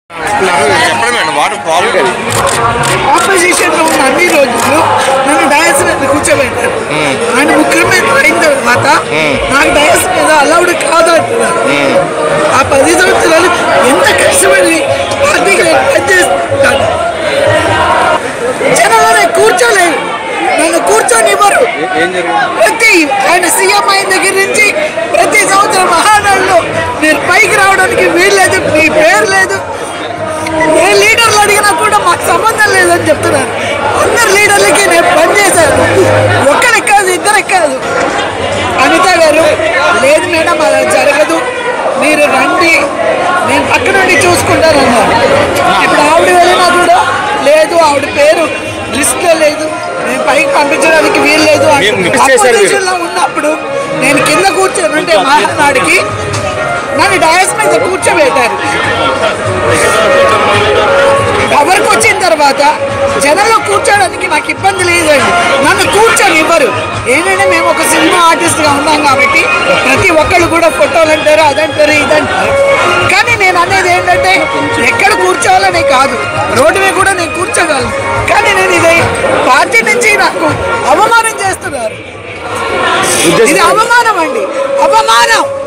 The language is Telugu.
చెప్పండి మేడం వాట్ ప్రాబ్లం ఆపోజిషన్ లో ఉన్న అన్ని రోజులు నన్ను డయాస్ మీద కూర్చోబెట్టారు ఆయన ముఖ్యమంత్రి అయిన తర్వాత నాకు డయాస్ మీద అలౌడ్ కాదు అంటున్నారు ఆ పది సంవత్సరాలు ఎంత కష్టపడి పార్టీకి నేను పనిచేస్తాను జనంలో కూర్చోలేదు నన్ను కూర్చొనివ్వరు ప్రతి ఆయన సీఎం అయిన దగ్గర నుంచి ప్రతి సంవత్సరం మహానాడులో నేను పైకి రావడానికి వీల్లేదు మీ పేరు లేదు ఏ లీడర్లు అడిగినా కూడా మాకు సంబంధం లేదని చెప్తున్నారు అందరు లీడర్లకి నేను పనిచేశాను ఒక్కరికి కాదు ఇద్దరికి కాదు అనిత గారు లేదు మేడం అలా జరగదు మీరు రండి నేను పక్క నుండి చూసుకుంటానన్నారు ఇప్పుడు ఆవిడ వెళ్ళినా కూడా లేదు ఆవిడ పేరు లిస్ట్లో లేదు నేను పైకి పంపించడానికి వీలు లేదు మీరు miss చేశారు మీరు. అపోజిషన్లో ఉన్నప్పుడు నేను కింద కూర్చొని ఉంటే మహానాడికి నన్ను డయాస్ మీద కూర్చోబెట్టారు పవర్కి వచ్చిన తర్వాత జనంలో కూర్చోడానికి నాకు ఇబ్బంది లేదండి నన్ను కూర్చొని ఇవ్వరు ఏంటంటే మేము ఒక సినిమా ఆర్టిస్ట్గా ఉన్నాం కాబట్టి ప్రతి ఒక్కళ్ళు కూడా ఫోటోలు అంటారు అదంటారు ఇదంటారు కానీ నేను అనేది ఏంటంటే ఎక్కడ కూర్చోవాలని కాదు రోడ్డు మీద కూడా నేను కూర్చోగలను కానీ నేను ఇది పార్టీ నుంచి నాకు అవమానం చేస్తున్నారు ఇది అవమానం అండి అవమానం